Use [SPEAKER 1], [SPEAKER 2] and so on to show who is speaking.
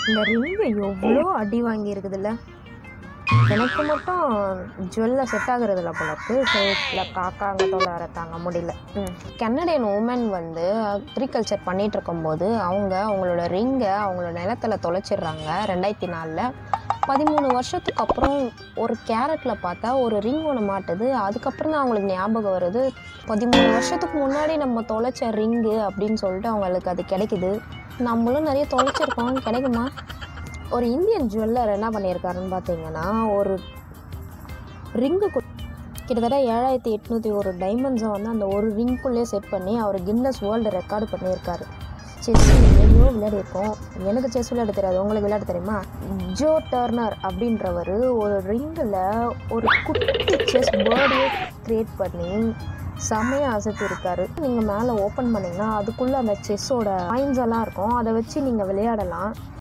[SPEAKER 1] இந்த ரிங்கு எவ்வளோ அடி வாங்கி இருக்குதுல்ல எனக்கு மட்டும் ஜுவல்ல செட் ஆகுறதில்ல போல இருக்கு ஸோ இல்லை காக்காங்க தொலை வர தாங்க முடியல கன்னடியன் உமன் வந்து அக்ரிகல்ச்சர் பண்ணிட்டு இருக்கும்போது அவங்க அவங்களோட ரிங்கை அவங்களோட நிலத்துல தொலைச்சிடுறாங்க ரெண்டாயிரத்தி நாலில் பதிமூணு வருஷத்துக்கு அப்புறம் ஒரு கேரட்டில் பார்த்தா ஒரு ரிங் ஒன்று மாட்டுது அதுக்கப்புறம் தான் அவங்களுக்கு ஞாபகம் வருது பதிமூணு வருஷத்துக்கு முன்னாடி நம்ம தொலைச்ச ரிங்கு அப்படின்னு சொல்லிட்டு அவங்களுக்கு அது கிடைக்குது நம்மளும் நிறைய தொலைச்சிருக்கோம் கிடைக்குமா ஒரு இந்தியன் ஜுவல்லர் என்ன பண்ணியிருக்காருன்னு பார்த்தீங்கன்னா ஒரு ரிங்கு கிட்டத்தட்ட ஏழாயிரத்தி எட்நூற்றி ஒரு டைமண்ட்ஸை வந்து அந்த ஒரு ரிங்குள்ளே செட் பண்ணி அவர் கின்னஸ் வேர்ல்டு ரெக்கார்டு பண்ணியிருக்காரு செஸ் எவ்வளோ விளையாடிருக்கோம் எனக்கு செஸ் விளையாட தெரியாது உங்களுக்கு விளையாட தெரியுமா ஜோ டர்னர் அப்படின்றவர் ஒரு ரிங்கில் ஒரு குட்டி செஸ் பேர்டே க்ரியேட் பண்ணி செம்மையாக அசத்திருக்காரு நீங்கள் மேலே ஓப்பன் பண்ணிங்கன்னா அதுக்குள்ளே அந்த செஸ்ஸோட காயின்ஸ் எல்லாம் இருக்கும் அதை வச்சு நீங்கள் விளையாடலாம்